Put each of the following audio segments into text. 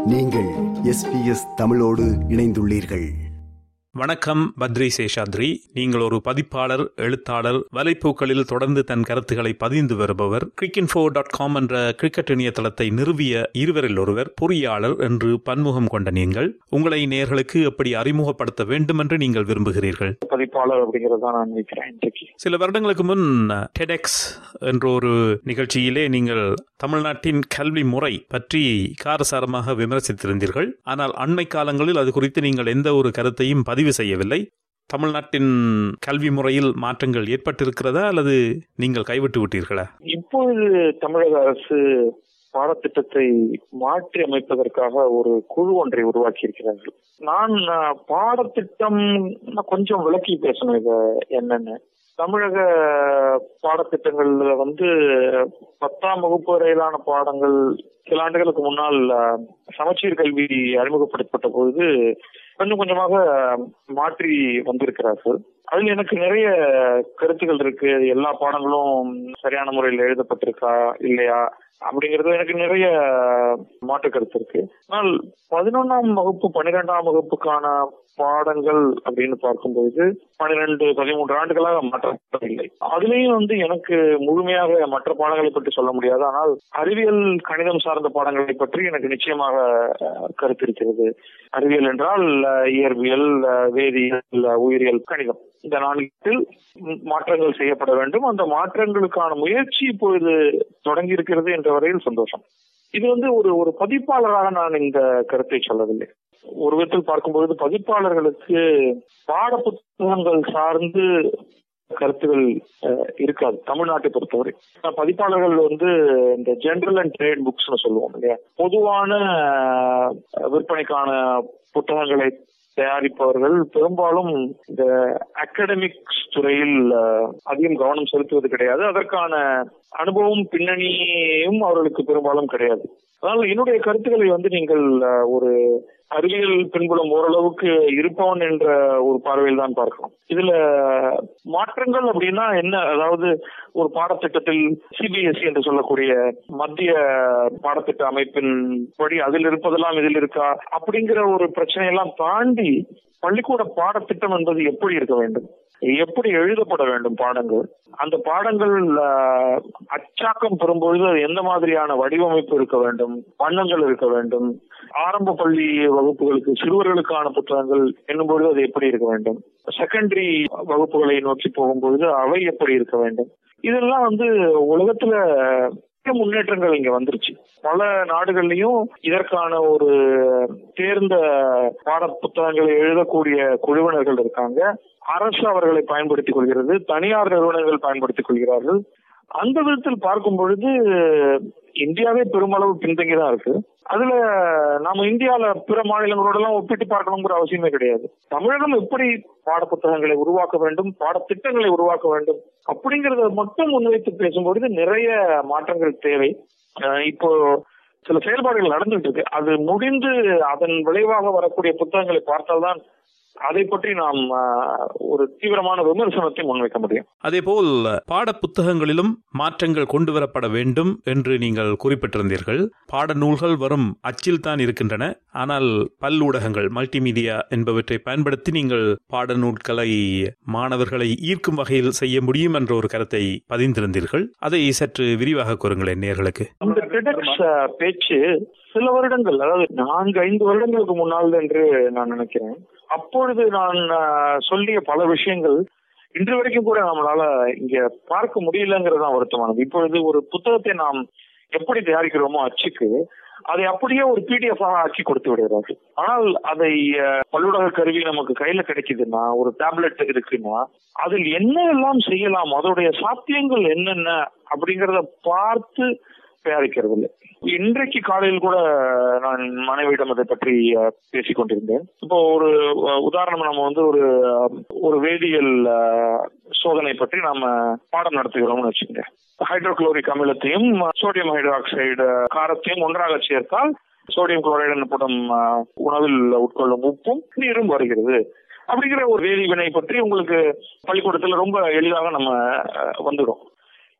நீங்கள் எஸ்பிஎஸ் தமிழோடு இணைந்துள்ளீர்கள் வணக்கம் பத்ரி சேஷாத்ரி நீங்கள் ஒரு பதிப்பாளர் எழுத்தாளர் வலைப்பூக்களில் தொடர்ந்து தன் கருத்துக்களை பதிந்து வருபவர் கிரிக்கின்ஃபோ டாட் காம் என்ற கிரிக்கெட் இணையதளத்தை நிறுவிய இருவரில் ஒருவர் பொறியாளர் என்று பன்முகம் கொண்ட நீங்கள் உங்களை நேர்களுக்கு எப்படி அறிமுகப்படுத்த வேண்டும் என்று நீங்கள் விரும்புகிறீர்கள் பதிப்பாளர் அப்படிங்கறத நான் நினைக்கிறேன் இன்றைக்கு சில வருடங்களுக்கு முன் டெடெக்ஸ் என்ற ஒரு நிகழ்ச்சியிலே நீங்கள் தமிழ்நாட்டின் கல்வி முறை பற்றி காரசாரமாக விமர்சித்திருந்தீர்கள் ஆனால் அண்மை காலங்களில் அது குறித்து நீங்கள் எந்த ஒரு கருத்தையும் பதிவு செய்யவில்லை தமிழ்நாட்டின் கல்வி முறையில் மாற்றங்கள் ஏற்பட்டிருக்கிறதா அல்லது நீங்கள் கைவிட்டு விட்டீர்களா இப்பொழுது தமிழக அரசு பாடத்திட்டத்தை மாற்றி அமைப்பதற்காக ஒரு குழு ஒன்றை உருவாக்கி இருக்கிறார்கள் நான் அஹ், பாடத்திட்டம் நான் கொஞ்சம் விளக்கி பேசணும் இத என்னன்னு தமிழக பாடத்திட்டங்கள்ல வந்து பத்தாம் வகுப்பு வரையிலான பாடங்கள் சில ஆண்டுகளுக்கு முன்னால் அஹ், சமச்சீர் கல்வி அறிமுகப்படுத்தப்பட்ட பொழுது கொஞ்சம் கொஞ்சமாக மாற்றி வந்திருக்கிறார்கள் அதில் எனக்கு நிறைய கருத்துக்கள் இருக்கு எல்லா பாடங்களும் சரியான முறையில் எழுதப்பட்டிருக்கா இல்லையா அப்படிங்கிறது எனக்கு நிறைய மாற்று கருத்து இருக்கு ஆனால் பதினொன்னாம் வகுப்பு பன்னிரெண்டாம் வகுப்புக்கான பாடங்கள் அப்படின்னு பார்க்கும்போது பன்னிரெண்டு பதிமூன்று ஆண்டுகளாக மாற்றப்படவில்லை அதுலேயும் வந்து எனக்கு முழுமையாக மற்ற பாடங்களை பற்றி சொல்ல முடியாது ஆனால் அறிவியல் கணிதம் சார்ந்த பாடங்களை பற்றி எனக்கு நிச்சயமாக அஹ், கருத்து இருக்கிறது அறிவியல் என்றால் அஹ், இயற்பியல் அஹ், வேதியியல் அஹ், உயிரியல் கணிதம் இந்த நான்கில் மாற்றங்கள் செய்யப்பட வேண்டும் அந்த மாற்றங்களுக்கான முயற்சி இப்பொழுது தொடங்கி இருக்கிறது என்ற வரையில் சந்தோஷம் இது வந்து ஒரு ஒரு பதிப்பாளராக நான் இந்த கருத்தை சொல்லவில்லை ஒரு விதத்தில் பார்க்கும்பொழுது பதிப்பாளர்களுக்கு பாட புத்தகங்கள் சார்ந்து கருத்துகள் அஹ், இருக்காது தமிழ்நாட்டை பொறுத்தவரை அஹ், பதிப்பாளர்கள் வந்து இந்த ஜெனரல் அண்ட் ட்ரேட் புக்ஸ்னு சொல்லுவோம் இல்லையா பொதுவான அஹ், விற்பனைக்கான புத்தகங்களை தயாரிப்பவர்கள் பெரும்பாலும் இந்த அகாடமிக்ஸ் துறையில் அஹ், அதிகம் கவனம் செலுத்துவது கிடையாது அதற்கான அனுபவம் பின்னணியும் அவர்களுக்கு பெரும்பாலும் கிடையாது அதனால என்னுடைய கருத்துக்களை வந்து நீங்கள் அஹ், ஒரு அறிவியல் பின்புலம் ஓரளவுக்கு இருப்பவன் என்ற ஒரு பார்வையில் தான் பார்க்கணும் இதுல மாற்றங்கள் அப்படின்னா என்ன அதாவது ஒரு பாடத்திட்டத்தில் சிபிஎஸ்இ என்று சொல்லக்கூடிய மத்திய பாடத்திட்ட அமைப்பின் படி அதில் இருப்பதெல்லாம் இதில் இருக்கா அப்படிங்கிற ஒரு பிரச்சனையெல்லாம் தாண்டி பள்ளிக்கூட பாடத்திட்டம் என்பது எப்படி இருக்க வேண்டும் எப்படி எழுதப்பட வேண்டும் பாடங்கள் அந்த பாடங்கள் அஹ், அச்சாக்கம் பெறும்பொழுது அது எந்த மாதிரியான வடிவமைப்பு இருக்க வேண்டும் வண்ணங்கள் இருக்க வேண்டும் ஆரம்ப பள்ளி வகுப்புகளுக்கு சிறுவர்களுக்கான புத்தகங்கள் என்னும்பொழுது அது எப்படி இருக்க வேண்டும் செகண்டரி வகுப்புகளை நோக்கி போகும்பொழுது அவை எப்படி இருக்க வேண்டும் இதெல்லாம் வந்து உலகத்துல பெரிய முன்னேற்றங்கள் இங்க வந்துருச்சு பல நாடுகள்லயும் இதற்கான ஒரு தேர்ந்த பாட புத்தகங்களை எழுதக்கூடிய குழுவினர்கள் இருக்காங்க அரசு அவர்களை பயன்படுத்திக் கொள்கிறது தனியார் நிறுவனங்கள் பயன்படுத்திக் கொள்கிறார்கள் அந்த விதத்தில் பார்க்கும் பொழுது இந்தியாவே பெருமளவு பின்தங்கி தான் இருக்கு அதுல நாம இந்தியால பிற மாநிலங்களோட எல்லாம் ஒப்பிட்டு பார்க்கணுங்கிற அவசியமே கிடையாது தமிழகம் எப்படி பாட புத்தகங்களை உருவாக்க வேண்டும் பாடத்திட்டங்களை உருவாக்க வேண்டும் அப்படிங்கறத மட்டும் முன்வைத்து பேசும்பொழுது நிறைய மாற்றங்கள் தேவை அஹ் இப்போ சில செயல்பாடுகள் நடந்துட்டு இருக்கு அது முடிந்து அதன் விளைவாக வரக்கூடிய புத்தகங்களை பார்த்தால்தான் அதை பற்றி நாம் அஹ், ஒரு தீவிரமான விமர்சனத்தை முன்வைக்க முடியும் அதேபோல் பாட புத்தகங்களிலும் மாற்றங்கள் கொண்டு வரப்பட வேண்டும் என்று நீங்கள் குறிப்பிட்டிருந்தீர்கள் பாடநூல்கள் வரும் அச்சில் தான் இருக்கின்றன ஆனால் பல்லூடகங்கள் மல்டிமீடியா என்பவற்றை பயன்படுத்தி நீங்கள் பாடநூல்களை மாணவர்களை ஈர்க்கும் வகையில் செய்ய முடியும் என்ற ஒரு கருத்தை பதிந்திருந்தீர்கள் அதை சற்று விரிவாக கூறுங்களேன் நேர்களுக்கு இந்த TEDx பேச்சு சில வருடங்கள் அதாவது நான்கு ஐந்து வருடங்களுக்கு முன்னால் என்று நான் நினைக்கிறேன் அப்பொழுது நான் அஹ், சொல்லிய பல விஷயங்கள் இன்று வரைக்கும் கூட நம்மளால இங்க பார்க்க முடியலங்கிறதான் வருத்தமானது இப்பொழுது ஒரு புத்தகத்தை நாம் எப்படி தயாரிக்கிறோமோ அச்சுக்கு அதை அப்படியே ஒரு பிடிஎஃப் ஆக ஆக்கி கொடுத்து விடுகிறார்கள் ஆனால் அதை அஹ், பல்லுலக கருவி நமக்கு கையில கிடைக்குதுன்னா ஒரு டேப்லெட் இருக்குன்னா அதில் என்ன எல்லாம் செய்யலாம் அதோடைய சாத்தியங்கள் என்னென்ன அப்படிங்கறத பார்த்து தயாரிக்கிறது இல்லை இன்றைக்கு காலையில் கூட நான் மனைவியிடம் அதை பற்றி அஹ், பேசிக் கொண்டிருந்தேன் இப்போ ஒரு அஹ், உதாரணம் நம்ம வந்து ஒரு அஹ், ஒரு வேதியியல் அஹ், சோதனை பற்றி நாம பாடம் நடத்துகிறோம்னு வச்சுக்கோங்க ஹைட்ரோகுளோரிக் அமிலத்தையும் சோடியம் ஹைட்ராக்சைடு காரத்தையும் ஒன்றாக சேர்த்தால் சோடியம் குளோரைடு எனப்படும் அஹ், உணவில் உட்கொள்ளும் உப்பும் நீரும் வருகிறது அப்படிங்கிற ஒரு வேதி வினை பற்றி உங்களுக்கு பள்ளிக்கூடத்துல ரொம்ப எளிதாக நம்ம அஹ், வந்துடும்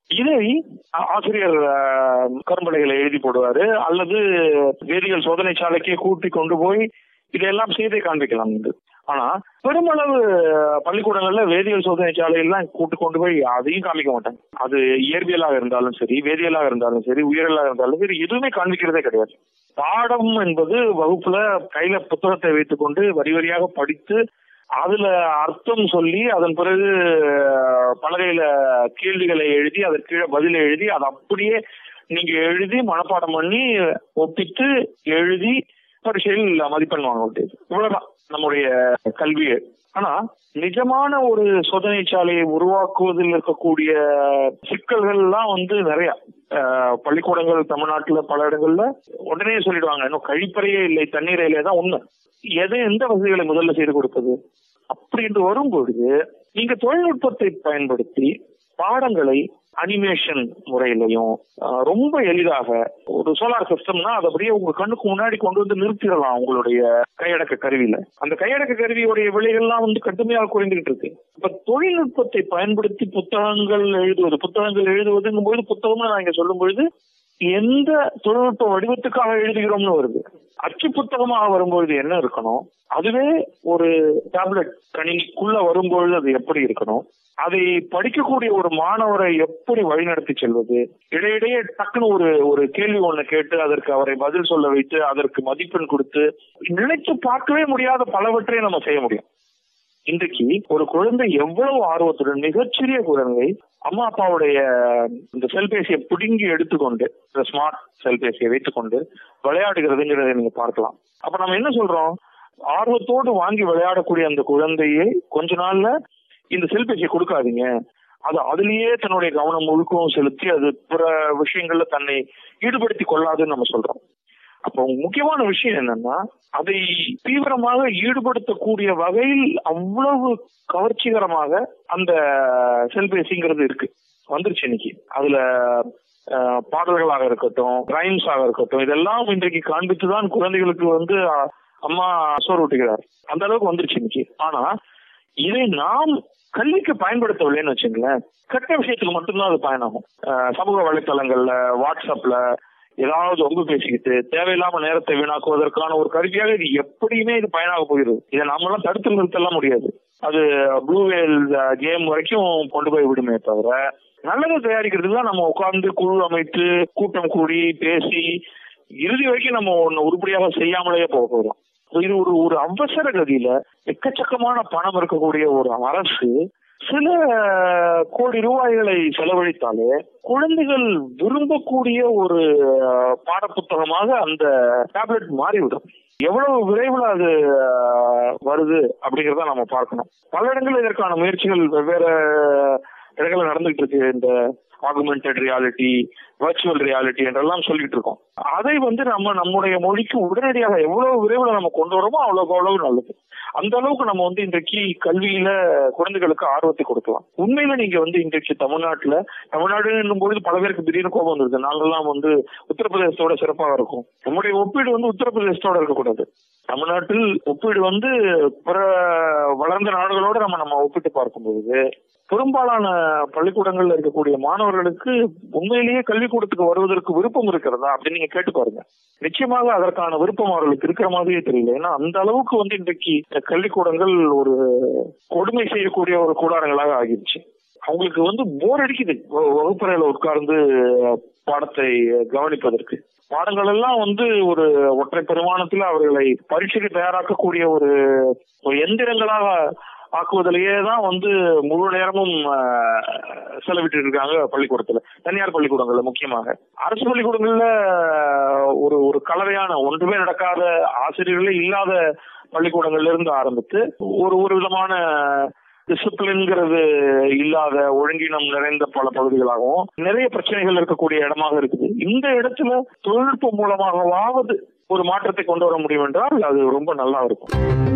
இதை ஆ- ஆசிரியர் ஆஹ், கரும்பலகையில எழுதி போடுவாரு அல்லது வேதியியல் சோதனை சாலைக்கே கூட்டி கொண்டு போய் இதையெல்லாம் செய்தே காண்பிக்கலாம் என்று ஆனா பெருமளவு பள்ளிக்கூடங்கள்ல வேதியியல் சோதனை சாலையெல்லாம் கூட்டு கொண்டு போய் அதையும் காமிக்க மாட்டாங்க அது இயற்பியலாக இருந்தாலும் சரி வேதியியலாக இருந்தாலும் சரி உயிரியலாக இருந்தாலும் சரி எதுவுமே காண்பிக்கிறதே கிடையாது பாடம் என்பது வகுப்புல கையில புத்தகத்தை வைத்துக்கொண்டு வரி வரியாக படித்து அதுல அர்த்தம் சொல்லி அதன் பிறகு அஹ், பலகையில கேள்விகளை எழுதி அதற்கு கீழே பதிலை எழுதி அதை அப்படியே நீங்க எழுதி மனப்பாடம் பண்ணி ஒப்பிட்டு எழுதி பரீட்சையில் மதிப்பெண் வாங்க வேண்டியது இவ்வளவுதான் நம்முடைய கல்வி ஆனா நிஜமான ஒரு சோதனை சாலையை உருவாக்குவதில் இருக்கக்கூடிய சிக்கல்கள் எல்லாம் வந்து நிறைய அஹ், பள்ளிக்கூடங்கள் தமிழ்நாட்டுல பல இடங்கள்ல உடனே சொல்லிடுவாங்க இன்னும் கழிப்பறையே இல்லை தண்ணீரே இல்லை தான் உண்மை எதை எந்த வசதிகளை முதல்ல செய்து கொடுப்பது அப்படி என்று வரும்பொழுது நீங்க தொழில்நுட்பத்தை பயன்படுத்தி பாடங்களை அனிமேஷன் முறையிலையும் அஹ், ரொம்ப எளிதாக ஒரு சோலார் சிஸ்டம்னா அது அப்படியே உங்க கண்ணுக்கு முன்னாடி கொண்டு வந்து நிறுத்திடலாம் உங்களுடைய கையடக்க கருவியில அந்த கையடக்க கருவியுடைய விலைகள்லாம் வந்து கடுமையாக குறைந்துகிட்டு இருக்கு இப்ப தொழில்நுட்பத்தை பயன்படுத்தி புத்தகங்கள் எழுதுவது புத்தகங்கள் எழுதுவதுங்கும் பொழுது புத்தகம்னு நான் இங்க சொல்லும் பொழுது எந்த தொழில்நுட்ப வடிவத்துக்காக எழுதுகிறோம்னு வருது அச்சு புத்தகமாக வரும்பொழுது என்ன இருக்கணும் அதுவே ஒரு டேப்லெட் கணினிக்குள்ள வரும்பொழுது அது எப்படி இருக்கணும் அதை படிக்கக்கூடிய ஒரு மாணவரை எப்படி வழிநடத்தி செல்வது இடையிடையே டக்குன்னு ஒரு ஒரு கேள்வி ஒண்ணு கேட்டு அதற்கு அவரை பதில் சொல்ல வைத்து அதற்கு மதிப்பெண் கொடுத்து நினைத்து பார்க்கவே முடியாத பலவற்றை நம்ம செய்ய முடியும் இன்றைக்கு ஒரு குழந்தை எவ்வளவு ஆர்வத்துடன் மிகச்சிறிய குழந்தை அம்மா அப்பாவுடைய இந்த செல்பேசியை பிடுங்கி எடுத்துக்கொண்டு இந்த ஸ்மார்ட் செல்பேசியை வைத்துக்கொண்டு விளையாடுகிறதுங்கிறத நீங்க பார்க்கலாம் அப்ப நம்ம என்ன சொல்றோம் ஆர்வத்தோடு வாங்கி விளையாடக்கூடிய அந்த குழந்தையை கொஞ்ச நாள்ல இந்த செல்பேசியை கொடுக்காதீங்க அது அதுலயே தன்னுடைய கவனம் முழுக்கவும் செலுத்தி அது பிற விஷயங்கள்ல தன்னை ஈடுபடுத்திக் கொள்ளாதுன்னு நம்ம சொல்றோம் அப்போ முக்கியமான விஷயம் என்னன்னா அதை தீவிரமாக ஈடுபடுத்தக்கூடிய வகையில் அவ்வளவு கவர்ச்சிகரமாக அந்த செல்பேசிங்கிறது இருக்கு வந்துருச்சு இன்னைக்கு அதுல அஹ், பாடல்களாக இருக்கட்டும் ரைம்ஸாக இருக்கட்டும் இதெல்லாம் இன்றைக்கு காண்பித்துதான் குழந்தைகளுக்கு வந்து அஹ், அம்மா சோறு ஊட்டுகிறார் அந்த அளவுக்கு வந்துருச்சு இன்னைக்கு ஆனா இதை நாம் கல்விக்கு பயன்படுத்தவில்லைன்னு வச்சுங்களேன் கெட்ட விஷயத்துக்கு மட்டும்தான் அது பயனாகும் அஹ், சமூக வலைத்தளங்கள்ல வாட்ஸ்அப்ல ஏதாவது ஒம்பு பேசிக்கிட்டு தேவையில்லாம நேரத்தை வீணாக்குவதற்கான ஒரு கருவியாக இது எப்படியுமே இது பயனாக போகிறது இதை நாமெல்லாம் தடுத்து நிறுத்தலாம் முடியாது அது ப்ளூ வேல் கேம் வரைக்கும் கொண்டு போய் விடுமே தவிர நல்லதை தயாரிக்கிறதுக்கு தான் நம்ம உட்கார்ந்து குழு அமைத்து கூட்டம் கூடி பேசி இறுதி வரைக்கும் நம்ம ஒன்னு உருப்படியாக செய்யாமலேயே போக போறோம் இது ஒரு ஒரு அவசர கதியில எக்கச்சக்கமான பணம் இருக்கக்கூடிய ஒரு அரசு சில கோடி ரூபாய்களை செலவழித்தாலே குழந்தைகள் விரும்பக்கூடிய ஒரு அஹ், பாடப்புத்தகமாக அந்த டேப்லெட் மாறிவிடும் எவ்வளவு விரைவில் அது அஹ், வருது அப்படிங்கறத நம்ம பார்க்கணும் பல இடங்களில் இதற்கான முயற்சிகள் வெவ்வேறு இடங்கள்ல நடந்துகிட்டு இருக்கு இந்த ஆகுமெண்டட் ரியாலிட்டி வர்ச்சுவல் ரியாலிட்டி என்றெல்லாம் சொல்லிட்டு இருக்கோம் அதை வந்து நம்ம நம்முடைய மொழிக்கு உடனடியாக எவ்வளவு விரைவில் நம்ம கொண்டு வரோமோ அவ்வளவுக்கு அவ்வளவு நல்லது அந்த அளவுக்கு நம்ம வந்து இன்றைக்கு கல்வியில குழந்தைகளுக்கு ஆர்வத்தை கொடுக்கலாம் உண்மையில நீங்க வந்து இன்றைக்கு தமிழ்நாட்டுல தமிழ்நாடுன்னும் பொழுது பல பேருக்கு திடீர்னு கோபம் வந்துருது நாங்கெல்லாம் வந்து உத்தரப்பிரதேசத்தோட சிறப்பாக இருக்கும் நம்முடைய ஒப்பீடு வந்து உத்தரப்பிரதேசத்தோட இருக்கக்கூடாது தமிழ்நாட்டில் ஒப்பீடு வந்து பிற வளர்ந்த நாடுகளோட நம்ம நம்ம ஒப்பிட்டு பார்க்கும் பொழுது பெரும்பாலான பள்ளிக்கூடங்கள்ல இருக்கக்கூடிய மாணவர்களுக்கு உண்மையிலேயே கல்விக்கூடத்துக்கு வருவதற்கு விருப்பம் இருக்கிறதா அப்படின்னு நீங்க கேட்டு பாருங்க நிச்சயமாக அதற்கான விருப்பம் அவர்களுக்கு இருக்கிற மாதிரியே தெரியல ஏன்னா அந்த அளவுக்கு வந்து இன்றைக்கு கல்விக்கூடங்கள் ஒரு கொடுமை செய்யக்கூடிய ஒரு கூடாரங்களாக ஆகிருச்சு அவங்களுக்கு வந்து போர் அடிக்குது வ- வகுப்பறையில உட்கார்ந்து பாடத்தை கவனிப்பதற்கு பாடங்கள் எல்லாம் வந்து ஒரு ஒற்றை பெருமானத்தில் அவர்களை பரீட்சைக்கு தயாராக்கக்கூடிய ஒரு ஒரு எந்திரங்களாக ஆக்குவதிலேயே தான் வந்து முழு நேரமும் ஆஹ், செலவிட்டு இருக்காங்க பள்ளிக்கூடத்துல தனியார் பள்ளிக்கூடங்கள்ல முக்கியமாக அரசு பள்ளிக்கூடங்கள்ல ஆஹ், ஒரு ஒரு கலவையான ஒன்றுமே நடக்காத ஆசிரியர்களே இல்லாத பள்ளிக்கூடங்கள்ல இருந்து ஆரம்பித்து ஒரு ஒரு விதமான டிசிப்ளின்ங்கிறது இல்லாத ஒழுங்கினம் நிறைந்த பல பகுதிகளாகவும் நிறைய பிரச்சனைகள் இருக்கக்கூடிய இடமாக இருக்குது இந்த இடத்துல தொழில்நுட்பம் மூலமாகவாவது ஒரு மாற்றத்தை கொண்டு வர முடியும் என்றால் அது ரொம்ப நல்லா இருக்கும்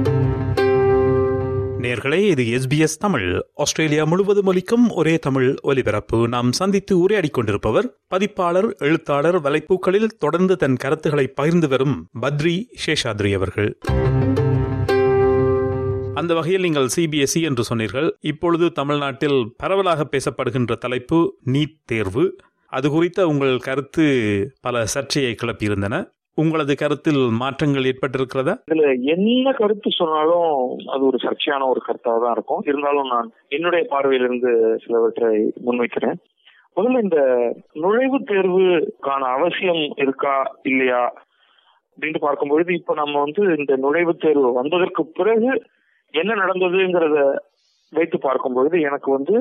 நேர்களே இது எஸ்பிஎஸ் தமிழ் ஆஸ்திரேலியா முழுவதும் ஒலிக்கும் ஒரே தமிழ் ஒலிபரப்பு நாம் சந்தித்து உரையாடிக் கொண்டிருப்பவர் பதிப்பாளர் எழுத்தாளர் வலைப்பூக்களில் தொடர்ந்து தன் கருத்துக்களை பகிர்ந்து வரும் பத்ரி சேஷாத்ரி அவர்கள் அந்த வகையில் நீங்கள் சிபிஎஸ்இ என்று சொன்னீர்கள் இப்பொழுது தமிழ்நாட்டில் பரவலாக பேசப்படுகின்ற தலைப்பு நீட் தேர்வு அது குறித்த உங்கள் கருத்து பல சர்ச்சையை கிளப்பியிருந்தன உங்களது கருத்தில் மாற்றங்கள் ஏற்பட்டிருக்கிறதா இதுல என்ன கருத்து சொன்னாலும் அது ஒரு சர்ச்சையான ஒரு கருத்தாக தான் இருக்கும் இருந்தாலும் நான் என்னுடைய பார்வையிலிருந்து சிலவற்றை முன்வைக்கிறேன் முதல்ல இந்த நுழைவுத் தேர்வுக்கான அவசியம் இருக்கா இல்லையா அப்படின்னு பார்க்கும்பொழுது இப்ப நம்ம வந்து இந்த நுழைவுத் தேர்வு வந்ததற்கு பிறகு என்ன நடந்ததுங்கிறத வைத்து பார்க்கும்பொழுது எனக்கு வந்து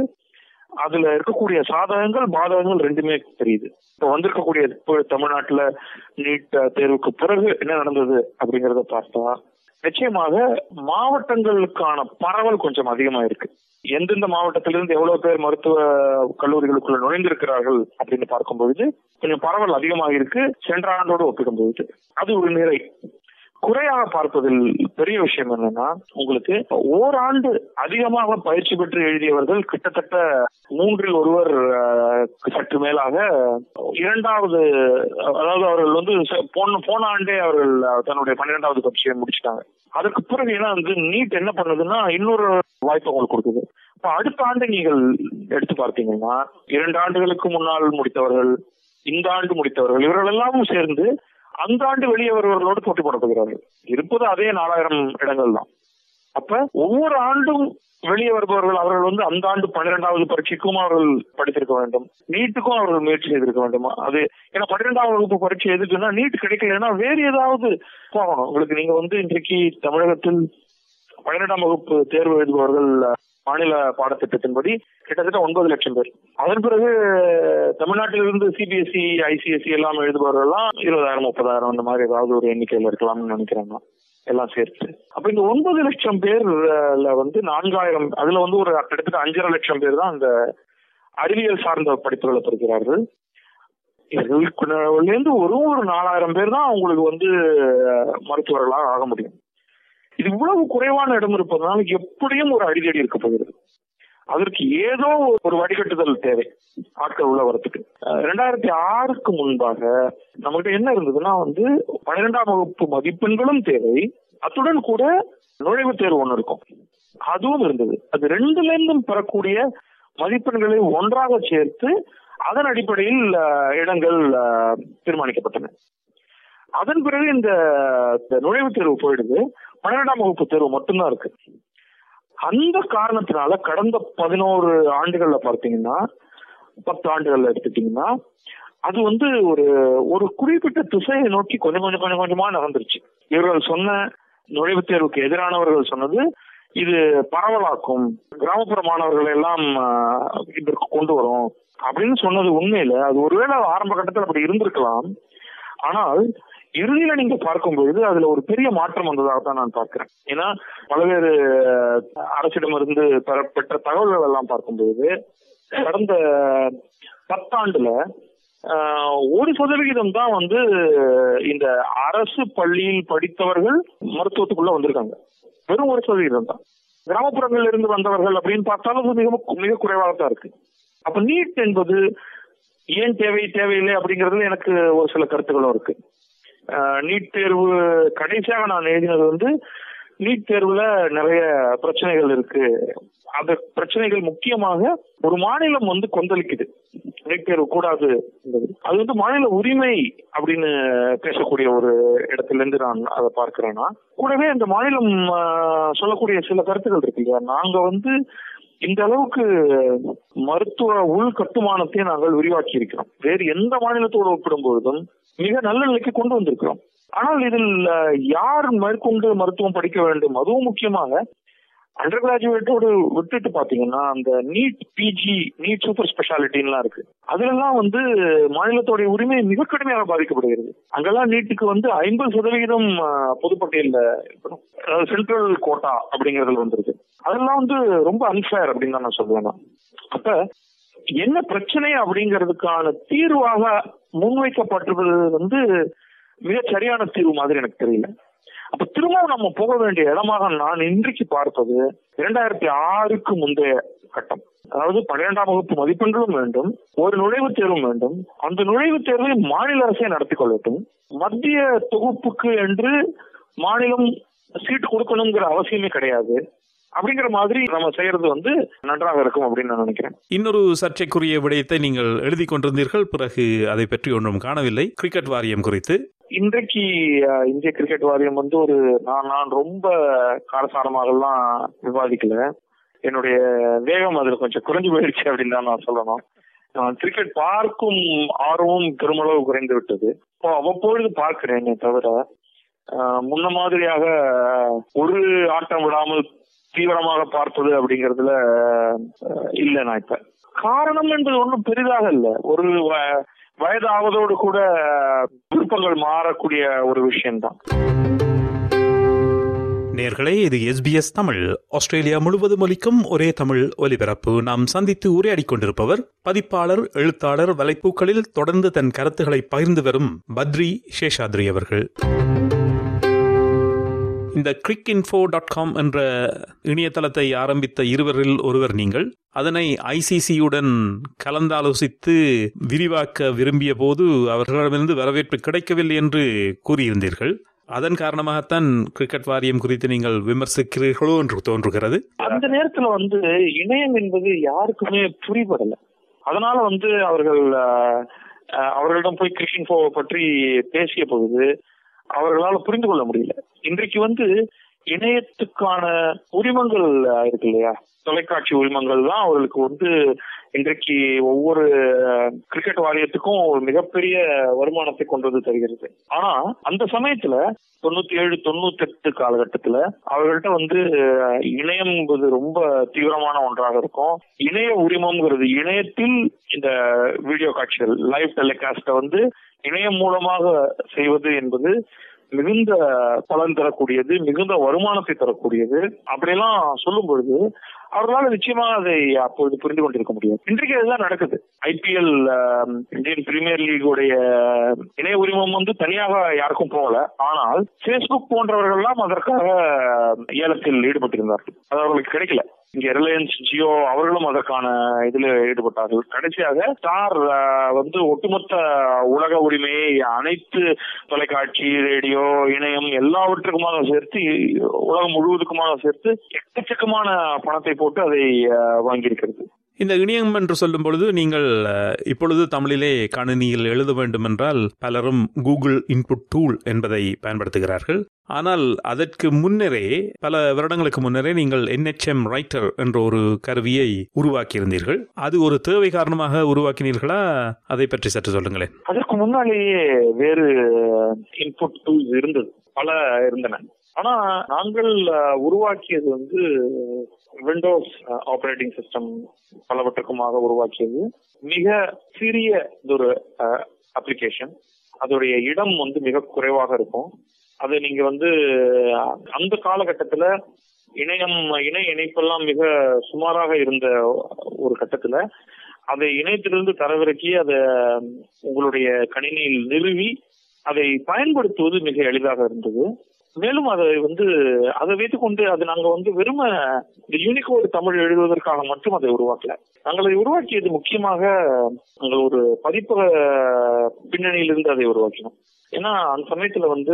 அதுல இருக்கக்கூடிய சாதகங்கள் பாதகங்கள் ரெண்டுமே தெரியுது இப்ப வந்திருக்கக்கூடிய இப்போ தமிழ்நாட்டுல நீட் தேர்வுக்கு பிறகு என்ன நடந்தது அப்படிங்கறத பார்த்தா நிச்சயமாக மாவட்டங்களுக்கான பரவல் கொஞ்சம் அதிகமா இருக்கு எந்தெந்த மாவட்டத்திலிருந்து எவ்வளவு பேர் மருத்துவ கல்லூரிகளுக்குள்ள நுழைந்திருக்கிறார்கள் அப்படின்னு பார்க்கும்பொழுது கொஞ்சம் பரவல் அதிகமாக இருக்கு சென்ற ஆண்டோடு ஒப்பிடும்பொழுது அது ஒரு நிறை குறையாக பார்ப்பதில் பெரிய விஷயம் என்னன்னா உங்களுக்கு ஓராண்டு அதிகமாக பயிற்சி பெற்று எழுதியவர்கள் கிட்டத்தட்ட மூன்றில் ஒருவர் அஹ், சற்று மேலாக இரண்டாவது அதாவது அவர்கள் வந்து ச- போன போன ஆண்டே அவர்கள் அஹ், தன்னுடைய பன்னிரெண்டாவது பரீட்சையை முடிச்சிட்டாங்க அதுக்கு பிறகு ஏன்னா வந்து நீட் என்ன பண்ணுதுன்னா இன்னொரு வாய்ப்பு உங்களுக்கு கொடுக்குது இப்ப அடுத்த ஆண்டு நீங்கள் எடுத்து பார்த்தீங்கன்னா இரண்டு ஆண்டுகளுக்கு முன்னால் முடித்தவர்கள் இந்த ஆண்டு முடித்தவர்கள் இவர்கள் எல்லாமும் சேர்ந்து அந்த ஆண்டு வெளியே வருவர்களோடு போட்டி போடப் போகிறார்கள் இருப்பது அதே நாலாயிரம் இடங்கள் தான் அப்ப ஒவ்வொரு ஆண்டும் வெளியே வருபவர்கள் அவர்கள் வந்து அந்த ஆண்டு பன்னிரெண்டாவது பரீட்சைக்கும் அவர்கள் படித்திருக்க வேண்டும் நீட்டுக்கும் அவர்கள் முயற்சி செய்திருக்க வேண்டும் அது ஏன்னா பன்னிரெண்டாம் வகுப்பு பரீட்சை எதுக்குன்னா நீட் கிடைக்கலன்னா வேறு ஏதாவது போகணும் உங்களுக்கு நீங்க வந்து இன்றைக்கு தமிழகத்தில் பன்னிரெண்டாம் வகுப்பு தேர்வு எழுதுபவர்கள் மாநில பாடத்திட்டத்தின்படி கிட்டத்தட்ட ஒன்பது லட்சம் பேர் அதன் பிறகு தமிழ்நாட்டிலிருந்து சிபிஎஸ்இ ஐசிஎஸ்சி எல்லாம் எழுதுபவர்கள் எல்லாம் இருபதாயிரம் முப்பதாயிரம் இந்த மாதிரி ஏதாவது ஒரு எண்ணிக்கையில இருக்கலாம்னு நினைக்கிறேன் நான். எல்லாம் சேர்த்து அப்ப இந்த ஒன்பது லட்சம் பேர்ல வந்து நான்காயிரம் அதுல வந்து ஒரு கிட்டத்தட்ட அஞ்சரை லட்சம் பேர் தான் அந்த அறிவியல் சார்ந்த படிப்புகளை படிக்கிறார்கள் இவர்களுக்குள்ள ஒரு ஒரு நாலாயிரம் பேர் தான் உங்களுக்கு வந்து அஹ், மருத்துவர்களாக ஆக முடியும் இது இவ்வளவு குறைவான இடம் இருப்பதனால எப்படியும் ஒரு அடிதடி இருக்க போகிறது அதற்கு ஏதோ ஒரு வடிகட்டுதல் தேவை ஆட்கள் உள்ள வரத்துக்கு அஹ், ரெண்டாயிரத்தி ஆறுக்கு முன்பாக நம்மகிட்ட என்ன இருந்ததுன்னா வந்து பன்னிரெண்டாம் வகுப்பு மதிப்பெண்களும் தேவை அத்துடன் கூட நுழைவுத் தேர்வு ஒண்ணு இருக்கும் அதுவும் இருந்தது அது ரெண்டுல இருந்தும் பெறக்கூடிய மதிப்பெண்களை ஒன்றாக சேர்த்து அதன் அடிப்படையில் அஹ், இடங்கள் அஹ், தீர்மானிக்கப்பட்டன அதன் பிறகு இந்த இந்த நுழைவுத் தேர்வு போயிடுது பன்னிரெண்டாம் வகுப்பு தேர்வு மட்டும்தான் இருக்கு அந்த காரணத்தினால கடந்த பதினோரு ஆண்டுகள்ல பார்த்தீங்கன்னா பத்து ஆண்டுகள்ல எடுத்துட்டீங்கன்னா அது வந்து ஒரு ஒரு குறிப்பிட்ட திசையை நோக்கி கொஞ்சம் கொஞ்சம் கொஞ்சம் கொஞ்சமா நகர்ந்துருச்சு இவர்கள் சொன்ன நுழைவுத் தேர்வுக்கு எதிரானவர்கள் சொன்னது இது பரவலாக்கும் கிராமப்புற மாணவர்களை எல்லாம் ஆஹ், இதற்கு கொண்டு வரும் அப்படின்னு சொன்னது உண்மையில அது ஒருவேளை ஆரம்ப கட்டத்தில் அப்படி இருந்திருக்கலாம் ஆனால் இறுதியில நீங்க பார்க்கும்பொழுது அதுல ஒரு பெரிய மாற்றம் வந்ததாக தான் நான் பார்க்கிறேன் ஏன்னா பல்வேறு அஹ், அரசிடமிருந்து பெற- பெற்ற தகவல்கள் எல்லாம் பார்க்கும்பொழுது கடந்த பத்தாண்டுல ஆஹ், ஒரு சதவிகிதம் தான் வந்து இந்த அரசு பள்ளியில் படித்தவர்கள் மருத்துவத்துக்குள்ள வந்திருக்காங்க வெறும் ஒரு சதவிகிதம் தான் கிராமப்புறங்களில் இருந்து வந்தவர்கள் அப்படின்னு பார்த்தாலும் அது மிக மிக குறைவாக தான் இருக்கு அப்ப நீட் என்பது ஏன் தேவை தேவையில்லை அப்படிங்கறதுல எனக்கு ஒரு சில கருத்துக்களும் இருக்கு ஆஹ் நீட் தேர்வு கடைசியாக நான் எழுதினது வந்து நீட் தேர்வுல நிறைய பிரச்சனைகள் இருக்கு அந்த பிரச்சனைகள் முக்கியமாக ஒரு மாநிலம் வந்து கொந்தளிக்குது நீட் தேர்வு கூடாது என்பது. அது வந்து மாநில உரிமை அப்படின்னு பேசக்கூடிய ஒரு இடத்துல இருந்து நான் அதை பார்க்கிறேன்னா கூடவே அந்த மாநிலம் ஆஹ், சொல்லக்கூடிய சில கருத்துக்கள் இருக்கு இல்லையா நாங்க வந்து இந்த அளவுக்கு மருத்துவ உள்கட்டுமானத்தை நாங்கள் விரிவாக்கி இருக்கிறோம் வேறு எந்த மாநிலத்தோடு ஒப்பிடும்பொழுதும் மிக நல்ல நிலைக்கு கொண்டு வந்திருக்கிறோம் ஆனால் இதில் அஹ், யார் மேற்கொண்டு மருத்துவம் படிக்க வேண்டும் அதுவும் முக்கியமாக அண்டர் கிராஜுவேட்டோடு விட்டுட்டு பாத்தீங்கன்னா அந்த நீட் பிஜி நீட் சூப்பர் ஸ்பெஷாலிட்டின்லாம் இருக்கு அதுலலாம் வந்து மாநிலத்தோடைய உரிமை மிக கடுமையாக பாதிக்கப்படுகிறது அங்கெல்லாம் நீட்டுக்கு வந்து ஐம்பது சதவிகிதம் அஹ், பொதுப்பட்டியல்ல இருக்கணும் அதாவது சென்ட்ரல் கோட்டா அப்படிங்கறதுல வந்திருக்கு அதெல்லாம் வந்து ரொம்ப அன்ஃபேர் அப்படின்னு தான் நான் சொல்லுவேன் நான். அப்ப என்ன பிரச்சனை அப்படிங்கிறதுக்கான தீர்வாக முன்வைக்கப்பட்டிருப்பது வந்து மிக சரியான தீர்வு மாதிரி எனக்கு தெரியல அப்ப திரும்பவும் நம்ம போக வேண்டிய இடமாக நான் இன்றைக்கு பார்ப்பது இரண்டாயிரத்தி ஆறுக்கு முந்தைய கட்டம் அதாவது பன்னிரெண்டாம் வகுப்பு மதிப்பெண்களும் வேண்டும் ஒரு நுழைவுத் தேர்வும் வேண்டும் அந்த நுழைவுத் தேர்வை மாநில அரசே நடத்தி கொள்ளட்டும் மத்திய தொகுப்புக்கு என்று மாநிலம் சீட் கொடுக்கணுங்கிற அவசியமே கிடையாது அப்படிங்கிற மாதிரி நம்ம செய்யறது வந்து நன்றாக இருக்கும் அப்படின்னு நான் நினைக்கிறேன் இன்னொரு சர்ச்சைக்குரிய விடயத்தை நீங்கள் எழுதி கொண்டிருந்தீர்கள் பிறகு அதை பற்றி ஒன்றும் காணவில்லை கிரிக்கெட் வாரியம் குறித்து இன்றைக்கு அஹ், இந்திய கிரிக்கெட் வாரியம் வந்து ஒரு நான் நான் ரொம்ப காரசாரமாகலாம் விவாதிக்கல என்னுடைய வேகம் அதுல கொஞ்சம் குறைஞ்சு போயிடுச்சு அப்படின்னு தான் நான் சொல்லணும் நான் கிரிக்கெட் பார்க்கும் ஆர்வம் பெருமளவு குறைந்து விட்டது இப்போ அவ்வப்பொழுது பார்க்கிறேனே தவிர அஹ், முன்ன மாதிரியாக ஒரு ஆட்டம் விடாமல் தீவிரமாக பார்ப்பது அப்படிங்கறதுல அஹ், இல்ல நான் இப்ப காரணம் என்பது ஒன்றும் பெரிதாக இல்ல ஒரு வ- வயதாவதோடு கூட விருப்பங்கள் மாறக்கூடிய ஒரு விஷயம்தான் நேர்களே இது எஸ்பிஎஸ் தமிழ் ஆஸ்திரேலியா முழுவதும் ஒலிக்கும் ஒரே தமிழ் ஒலிபரப்பு நாம் சந்தித்து உரையாடிக் கொண்டிருப்பவர் பதிப்பாளர் எழுத்தாளர் வலைப்பூக்களில் தொடர்ந்து தன் கருத்துக்களை பகிர்ந்து வரும் பத்ரி சேஷாத்ரி அவர்கள் இந்த கிரிக் இன்ஃபோ டாட் காம் என்ற இணையதளத்தை ஆரம்பித்த இருவரில் ஒருவர் நீங்கள் அதனை ஐசிசியுடன் கலந்தாலோசித்து விரிவாக்க விரும்பிய போது அவர்களிடமிருந்து வரவேற்பு கிடைக்கவில்லை என்று கூறியிருந்தீர்கள் அதன் காரணமாகத்தான் கிரிக்கெட் வாரியம் குறித்து நீங்கள் விமர்சிக்கிறீர்களோ என்று தோன்றுகிறது அந்த நேரத்துல வந்து இணையம் என்பது யாருக்குமே புரிபடல அதனால வந்து அவர்கள் அஹ், அஹ், அவர்களிடம் போய் கிரிக்கெட் ஃபோ பற்றி பேசிய பொழுது அவர்களால் புரிந்து கொள்ள முடியல இன்றைக்கு வந்து இணையத்துக்கான உரிமங்கள் அஹ், இருக்கு இல்லையா தொலைக்காட்சி உரிமங்கள் தான் அவர்களுக்கு வந்து இன்றைக்கு ஒவ்வொரு அஹ், கிரிக்கெட் வாரியத்துக்கும் ஒரு மிகப்பெரிய வருமானத்தை கொண்டு வந்து தருகிறது ஆனா அந்த சமயத்துல தொண்ணூத்தி ஏழு தொண்ணூத்தி எட்டு காலகட்டத்துல அவர்கள்ட்ட வந்து அஹ், இணையம் என்பது ரொம்ப தீவிரமான ஒன்றாக இருக்கும் இணைய உரிமம்ங்கிறது இணையத்தில் இந்த வீடியோ காட்சிகள் லைவ் டெலிகாஸ்ட வந்து இணையம் மூலமாக செய்வது என்பது மிகுந்த பலன் தரக்கூடியது மிகுந்த வருமானத்தை தரக்கூடியது அப்படியெல்லாம் சொல்லும் பொழுது அவர்களால் நிச்சயமா அதை அப்பொழுது புரிந்து கொண்டிருக்க முடியும் இன்றைக்கு அதுதான் நடக்குது ஐபிஎல் இந்தியன் பிரீமியர் லீகுடைய இணைய உரிமம் வந்து தனியாக யாருக்கும் போகல ஆனால் பேஸ்புக் போன்றவர்கள்லாம் அதற்காக ஏலத்தில் ஈடுபட்டிருந்தார்கள் அது அவர்களுக்கு கிடைக்கல இங்க ரிலையன்ஸ் ஜியோ அவர்களும் அதற்கான இதுல ஈடுபட்டார்கள் கடைசியாக ஸ்டார் அஹ், வந்து ஒட்டுமொத்த உலக உரிமையை அனைத்து தொலைக்காட்சி ரேடியோ இணையம் எல்லாவற்றுக்குமாக சேர்த்து உலகம் முழுவதுக்குமாக சேர்த்து எக்கச்சக்கமான பணத்தை போட்டு அதை அஹ், வாங்கியிருக்கிறது இந்த இணையம் என்று சொல்லும் பொழுது நீங்கள் அஹ், இப்பொழுது தமிழிலே கணினியில் எழுத வேண்டும் என்றால் பலரும் கூகுள் இன்புட் டூல் என்பதை பயன்படுத்துகிறார்கள் ஆனால் அதற்கு முன்னரே பல வருடங்களுக்கு முன்னரே நீங்கள் என்ஹெச்எம் ரைட்டர் என்ற ஒரு கருவியை உருவாக்கியிருந்தீர்கள் அது ஒரு தேவை காரணமாக உருவாக்கினீர்களா அதை பற்றி சற்று சொல்லுங்களேன் அதற்கு முன்னாலேயே வேறு இன்புட் டூல்ஸ் இருந்தது பல இருந்தன ஆனா நாங்கள் அஹ், உருவாக்கியது வந்து விண்டோஸ் ஆபரேட்டிங் சிஸ்டம் பலவற்றுக்குமாக உருவாக்கியது மிக சிறிய ஒரு அப்ளிகேஷன் அதோடைய இடம் வந்து மிக குறைவாக இருக்கும் அது நீங்க வந்து அஹ், அந்த காலகட்டத்துல இணையம் இணைய இணைப்பெல்லாம் மிக சுமாராக இருந்த ஒரு கட்டத்துல அதை இணையத்திலிருந்து தரவிறக்கி அதை உங்களுடைய கணினியில் நிறுவி அதை பயன்படுத்துவது மிக எளிதாக இருந்தது மேலும் அதை வந்து அதை வைத்துக்கொண்டு அது நாங்க வந்து வெறும இந்த யூனிகோடு தமிழ் எழுதுவதற்காக மட்டும் அதை உருவாக்கல நாங்கள் அதை உருவாக்கியது முக்கியமாக நாங்கள் ஒரு பதிப்பக பின்னணியிலிருந்து அதை உருவாக்கினோம் ஏன்னா அந்த சமயத்துல வந்து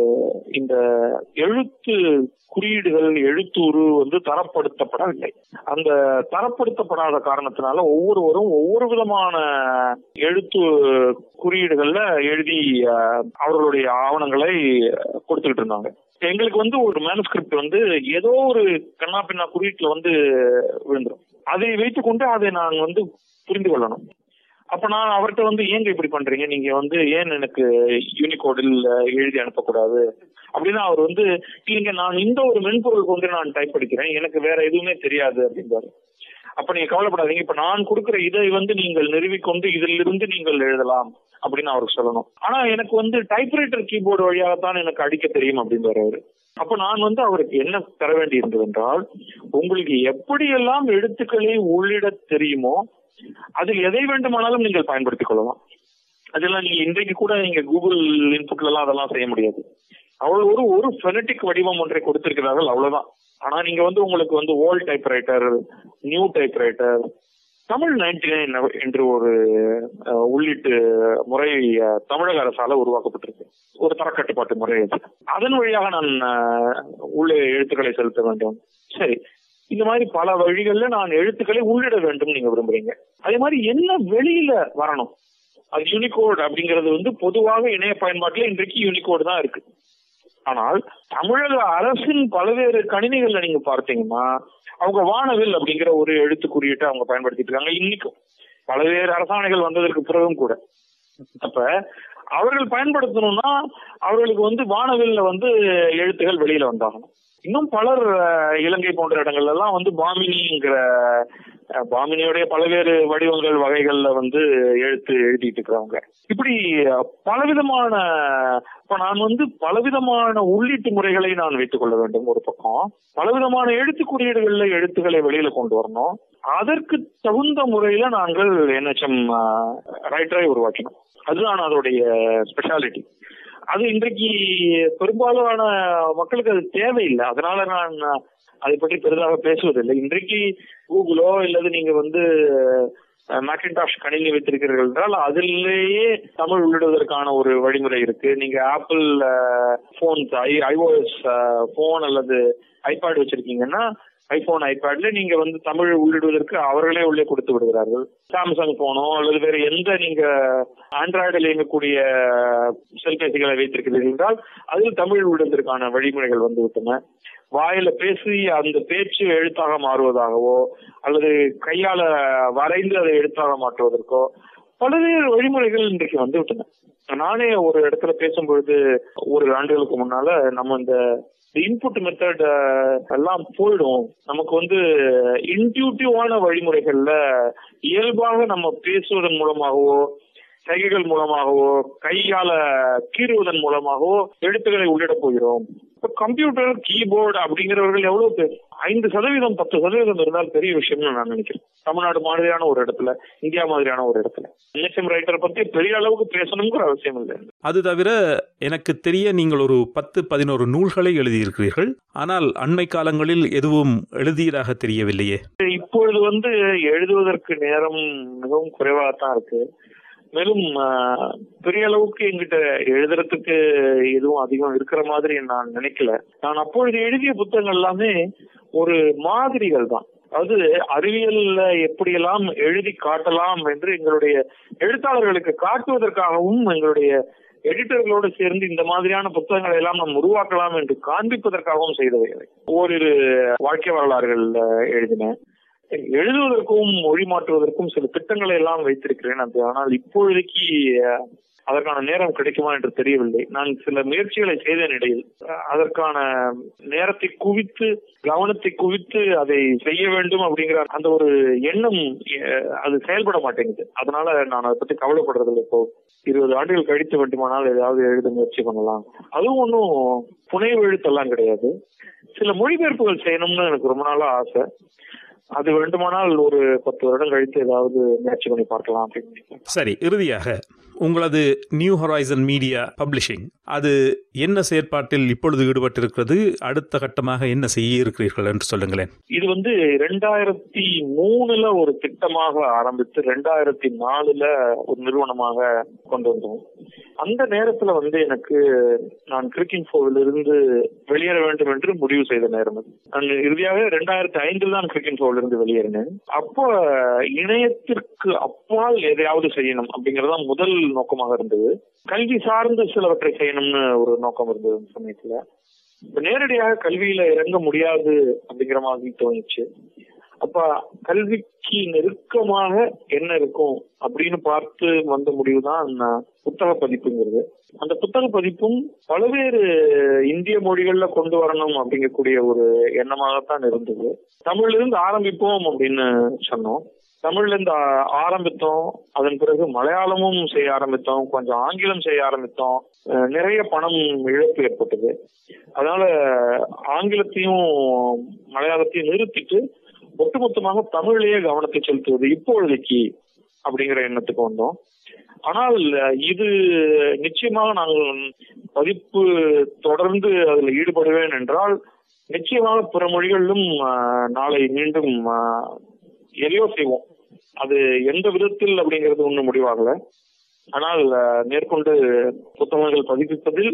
இந்த எழுத்து குறியீடுகள் எழுத்துரு வந்து தரப்படுத்தப்படவில்லை அந்த தரப்படுத்தப்படாத காரணத்தினால ஒவ்வொருவரும் ஒவ்வொரு விதமான எழுத்து குறியீடுகள்ல எழுதி அஹ், அவர்களுடைய ஆவணங்களை கொடுத்துக்கிட்டு இருந்தாங்க எங்களுக்கு வந்து ஒரு மேனுஸ்கிரிப்ட் வந்து ஏதோ ஒரு கண்ணா பின்னா குறியீட்டுல வந்து விழுந்துரும் அதை வைத்துக்கொண்டு அதை நான் வந்து புரிந்து கொள்ளணும் அப்ப நான் அவர்கிட்ட வந்து ஏங்க இப்படி பண்றீங்க நீங்க வந்து ஏன் எனக்கு யூனிகோடில் எழுதி அனுப்பக்கூடாது அப்படின்னா அவர் வந்து இல்லைங்க நான் இந்த ஒரு மென்பொருளுக்கு வந்து நான் டைப் படிக்கிறேன் எனக்கு வேற எதுவுமே தெரியாது அப்படின்றாரு அப்ப நீங்க கவலைப்படாதீங்க இப்ப நான் கொடுக்கிற இதை வந்து நீங்கள் நிறுவிக்கொண்டு இதிலிருந்து நீங்கள் எழுதலாம் அப்படின்னு அவருக்கு சொல்லணும் ஆனா எனக்கு வந்து டைப்ரைட்டர் கீபோர்டு வழியாகத்தான் எனக்கு அடிக்க தெரியும் அப்படின்னு அவரு அப்ப நான் வந்து அவருக்கு என்ன தர வேண்டி இருந்தது என்றால் உங்களுக்கு எப்படியெல்லாம் எழுத்துக்களை உள்ளிட தெரியுமோ அதில் எதை வேண்டுமானாலும் நீங்கள் பயன்படுத்திக் கொள்ளலாம் அதெல்லாம் நீங்க இன்றைக்கு கூட நீங்க கூகுள் இன்புட்ல எல்லாம் அதெல்லாம் செய்ய முடியாது அவ்வளவு ஒரு ஒரு ஃபெனட்டிக் வடிவம் ஒன்றை கொடுத்திருக்கிறார்கள் அவ்வளவுதான் ஆனா நீங்க வந்து உங்களுக்கு வந்து old typewriter new typewriter Tamil ninety nine என்று ஒரு அஹ், உள்ளீட்டு முறை அஹ், தமிழக அரசால உருவாக்கப்பட்டிருக்கு ஒரு தரக்கட்டுப்பாட்டு முறை அது அதன் வழியாக நான் அஹ், உள்ளே எழுத்துக்களை செலுத்த வேண்டும் சரி இந்த மாதிரி பல வழிகள்ல நான் எழுத்துக்களை உள்ளிட வேண்டும் நீங்க விரும்புறீங்க அதே மாதிரி என்ன வெளியில வரணும் அது யூனிகோட் அப்படிங்கிறது வந்து பொதுவாக இணைய பயன்பாட்டுல இன்றைக்கு யூனிகோடு தான் இருக்கு ஆனால் தமிழக அரசின் பல்வேறு கணினிகள்ல நீங்க பார்த்தீங்கன்னா அவங்க வானவில் அப்படிங்கிற ஒரு எழுத்து குறியீட்டை அவங்க பயன்படுத்திட்டு இருக்காங்க இன்னைக்கும் பல்வேறு அரசாணைகள் வந்ததற்கு பிறகும் கூட அப்ப அவர்கள் பயன்படுத்தணும்னா அவர்களுக்கு வந்து வானவில்ல வந்து எழுத்துகள் வெளியில வந்தாகணும் இன்னும் பலர் அஹ், இலங்கை போன்ற இடங்கள்ல எல்லாம் வந்து பாமினிங்கிற அஹ், பாமினியுடைய பல்வேறு வடிவங்கள் வகைகள்ல வந்து எழுத்து எழுதிட்டு இருக்கிறவங்க இப்படி அஹ், பலவிதமான இப்ப நான் வந்து பலவிதமான உள்ளீட்டு முறைகளை நான் வைத்துக் கொள்ள வேண்டும் ஒரு பக்கம் பலவிதமான எழுத்து குறியீடுகள்ல எழுத்துக்களை வெளியில கொண்டு வரணும் அதற்கு தகுந்த முறையில நாங்கள் என்ஹெச்எம் ரைட்டரை உருவாக்கினோம் அதுதான் அதோடைய ஸ்பெஷாலிட்டி அது இன்றைக்கு பெரும்பாலான மக்களுக்கு அது தேவையில்லை அதனால நான் அதை பற்றி பெரிதாக பேசுவதில்லை இன்றைக்கு கூகுளோ இல்லது நீங்க வந்து மேக்கின்டாஷ் கணினி வைத்திருக்கிறீர்கள் என்றால் அதிலேயே தமிழ் உள்ளிடுவதற்கான ஒரு வழிமுறை இருக்கு நீங்க Apple phones I iOS phone அல்லது ஐபேட் வச்சிருக்கீங்கன்னா ஐபோன் ஐபேட்ல நீங்க வந்து தமிழ் உள்ளிடுவதற்கு அவர்களே உள்ளே கொடுத்து விடுகிறார்கள் சாம்சங் போனோ அல்லது வேற எந்த நீங்க ஆண்ட்ராய்டில் இயங்கக்கூடிய செல்பேசிகளை வைத்திருக்கிறீர்கள் என்றால் அதில் தமிழ் உள்ளதற்கான வழிமுறைகள் வந்து விட்டன வாயில பேசி அந்த பேச்சு எழுத்தாக மாறுவதாகவோ அல்லது கையால வரைந்து அதை எழுத்தாக மாற்றுவதற்கோ பல்வேறு வழிமுறைகள் இன்றைக்கு வந்து விட்டன நானே ஒரு இடத்துல பேசும்பொழுது ஒரு ஆண்டுகளுக்கு முன்னால நம்ம இந்த இன்புட் மெத்தட் எல்லாம் போயிடும் நமக்கு வந்து இன்டியூட்டிவான வழிமுறைகள்ல இயல்பாக நம்ம பேசுவதன் மூலமாகவோ சைகைகள் மூலமாகவோ கையால கீறுவதன் மூலமாகவோ எழுத்துக்களை உள்ளிட போகிறோம் இப்ப கம்ப்யூட்டர் கீபோர்டு அப்படிங்கிறவர்கள் எவ்வளவு பேர் ஐந்து சதவீதம் பத்து சதவீதம் இருந்தால் பெரிய விஷயம்னு நான் நினைக்கிறேன் தமிழ்நாடு மாதிரியான ஒரு இடத்துல இந்தியா மாதிரியான ஒரு இடத்துல என்எஸ்எம் ரைட்டரை பத்தி பெரிய அளவுக்கு பேசணுங்கிற அவசியம் இல்லை அது தவிர எனக்கு தெரிய நீங்கள் ஒரு பத்து பதினோரு நூல்களை எழுதியிருக்கிறீர்கள் ஆனால் அண்மை காலங்களில் எதுவும் எழுதியதாக தெரியவில்லையே இப்பொழுது வந்து எழுதுவதற்கு நேரம் மிகவும் குறைவாகத்தான் இருக்கு மேலும் ஆஹ், பெரிய அளவுக்கு எங்கிட்ட எழுதுறதுக்கு எதுவும் அதிகம் இருக்கிற மாதிரி நான் நினைக்கல நான் அப்பொழுது எழுதிய புத்தகங்கள் எல்லாமே ஒரு மாதிரிகள் தான் அதாவது அறிவியல்ல எப்படியெல்லாம் எழுதி காட்டலாம் என்று எங்களுடைய எழுத்தாளர்களுக்கு காட்டுவதற்காகவும் எங்களுடைய எடிட்டர்களோடு சேர்ந்து இந்த மாதிரியான புத்தகங்களை எல்லாம் நாம் உருவாக்கலாம் என்று காண்பிப்பதற்காகவும் செய்தவைகளை ஓரிரு வாழ்க்கை வரலாறுகள் அஹ், எழுதினேன் எழுதுவதற்கும் மொழி மாற்றுவதற்கும் சில திட்டங்களை எல்லாம் வைத்திருக்கிறேன் அது ஆனால் இப்பொழுதைக்கு அஹ், அதற்கான நேரம் கிடைக்குமா என்று தெரியவில்லை நான் சில முயற்சிகளை செய்தேன் இடையில் அஹ், அதற்கான நேரத்தை குவித்து கவனத்தை குவித்து அதை செய்ய வேண்டும் அப்படிங்கிற அந்த ஒரு எண்ணம் அஹ், அது செயல்பட மாட்டேங்குது அதனால நான் அதை பத்தி கவலைப்படுறதில்லை இப்போ இருபது ஆண்டுகள் கழித்து வேண்டுமானால் ஏதாவது எழுத முயற்சி பண்ணலாம் அதுவும் ஒன்றும் புனைவு எழுத்தெல்லாம் கிடையாது சில மொழிபெயர்ப்புகள் செய்யணும்னு எனக்கு ரொம்ப நாளா ஆசை அது வேண்டுமானால் ஒரு பத்து வருடம் கழித்து ஏதாவது முயற்சி பண்ணி பார்க்கலாம் அப்படின்னு நினைக்கிறேன். சரி இறுதியாக உங்களது நியூ ஹொரைசன் மீடியா பப்ளிஷிங் அது என்ன செயற்பாட்டில் இப்பொழுது ஈடுபட்டிருக்கிறது அடுத்த கட்டமாக என்ன செய்ய இருக்கிறீர்கள் என்று சொல்லுங்களேன் இது வந்து ரெண்டாயிரத்தி மூணுல ஒரு திட்டமாக ஆரம்பித்து ரெண்டாயிரத்தி நாலுல ஒரு நிறுவனமாக கொண்டு வந்தோம் அந்த நேரத்துல வந்து எனக்கு நான் கிரிக்கிங் ஃபோவில் இருந்து வெளியேற வேண்டும் என்று முடிவு செய்த நேரம் அது நான் இறுதியாக ரெண்டாயிரத்தி ஐந்தில் தான் கிரிக்கிங் ஃபோவில் இருந்து வெளியேறினேன் அப்போ இணையத்திற்கு அப்பால் எதையாவது செய்யணும் அப்படிங்கறதுதான் முதல் நோக்கமாக இருந்தது கல்வி சார்ந்து சிலவற்றை செய்யணும்னு ஒரு நோக்கம் இருந்தது அந்த சமயத்துல இப்ப நேரடியாக கல்வியில இறங்க முடியாது அப்படிங்கிற மாதிரி தோணுச்சு அப்ப கல்விக்கு நெருக்கமாக என்ன இருக்கும் அப்படின்னு பார்த்து வந்த முடிவுதான் புத்தக பதிப்புங்கிறது அந்த புத்தக பதிப்பும் பல்வேறு இந்திய மொழிகள்ல கொண்டு வரணும் அப்படிங்கக்கூடிய ஒரு எண்ணமாகத்தான் இருந்தது தமிழ்ல இருந்து ஆரம்பிப்போம் அப்படின்னு சொன்னோம் தமிழ்ல இருந்து ஆ- ஆரம்பித்தோம் அதன் பிறகு மலையாளமும் செய்ய ஆரம்பித்தோம் கொஞ்சம் ஆங்கிலம் செய்ய ஆரம்பித்தோம் அஹ் நிறைய பணம் இழப்பு ஏற்பட்டது அதனால ஆங்கிலத்தையும் மலையாளத்தையும் நிறுத்திட்டு ஒட்டுமொத்தமாக தமிழிலேயே கவனத்தை செலுத்துவது இப்பொழுதைக்கு அப்படிங்கிற எண்ணத்துக்கு வந்தோம் ஆனால் அஹ், இது நிச்சயமாக நாங்கள் பதிப்பு தொடர்ந்து அதில் ஈடுபடுவேன் என்றால் நிச்சயமாக பிற மொழிகளிலும் அஹ், நாளை மீண்டும் அஹ், எதையோ செய்வோம் அது எந்த விதத்தில் அப்படிங்கிறது ஒன்றும் முடிவாகல ஆனால் அஹ், மேற்கொண்டு புத்தகங்கள் பதிப்பிப்பதில்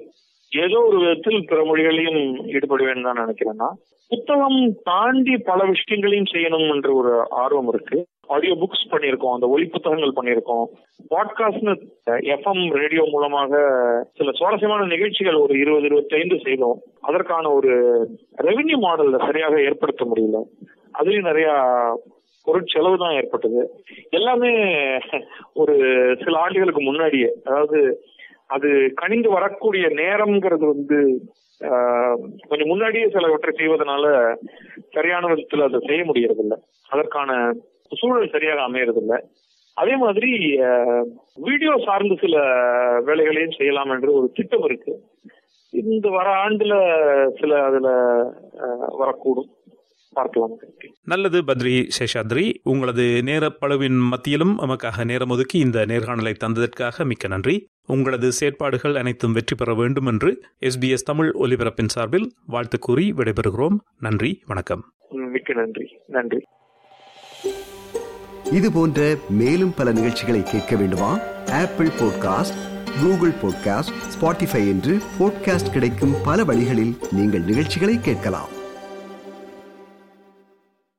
ஏதோ ஒரு விதத்தில் பிற மொழிகளையும் ஈடுபடுவேன்னு தான் நினைக்கிறேன்னா புத்தகம் தாண்டி பல விஷயங்களையும் செய்யணும் என்ற ஒரு ஆர்வம் இருக்கு ஆடியோ புக்ஸ் பண்ணியிருக்கோம் அந்த ஒலி புத்தகங்கள் பண்ணியிருக்கோம் பாட்காஸ்ட்னு எஃப்எம் ரேடியோ மூலமாக சில சுவாரஸ்யமான நிகழ்ச்சிகள் ஒரு இருபது இருபத்தைந்து செய்தோம் அதற்கான ஒரு ரெவென்யூ மாடல் சரியாக ஏற்படுத்த முடியல அதுலயும் நிறைய பொருட்செலவு தான் ஏற்பட்டது எல்லாமே ஒரு சில ஆண்டுகளுக்கு முன்னாடியே அதாவது அது கணிந்து வரக்கூடிய நேரம்ங்கிறது வந்து ஆஹ், கொஞ்சம் முன்னாடியே சிலவற்றை செய்வதனால சரியான விதத்தில் அதை செய்ய முடியறதில்ல அதற்கான சூழல் சரியாக அமையறதில்ல அதே மாதிரி ஆஹ், வீடியோ சார்ந்து சில வேலைகளையும் செய்யலாம் என்று ஒரு திட்டம் இருக்கு இந்த வர ஆண்டுல சில அதுல ஆஹ், வரக்கூடும் பார்க்கலாம் நல்லது பத்ரி சேஷாத்ரி உங்களது நேரப்பளவின் மத்தியிலும் நமக்காக நேரம் ஒதுக்கி இந்த நேர்காணலை தந்ததற்காக மிக்க நன்றி உங்களது செயற்பாடுகள் அனைத்தும் வெற்றி பெற வேண்டும் என்று எஸ்பிஎஸ் தமிழ் ஒலிபரப்பின் சார்பில் வாழ்த்து கூறி விடைபெறுகிறோம் நன்றி வணக்கம் மிக்க நன்றி நன்றி இது போன்ற மேலும் பல நிகழ்ச்சிகளை கேட்க வேண்டுமா Apple podcast Google podcast Spotify என்று பாட்காஸ்ட் கிடைக்கும் பல வழிகளில் நீங்கள் நிகழ்ச்சிகளை கேட்கலாம்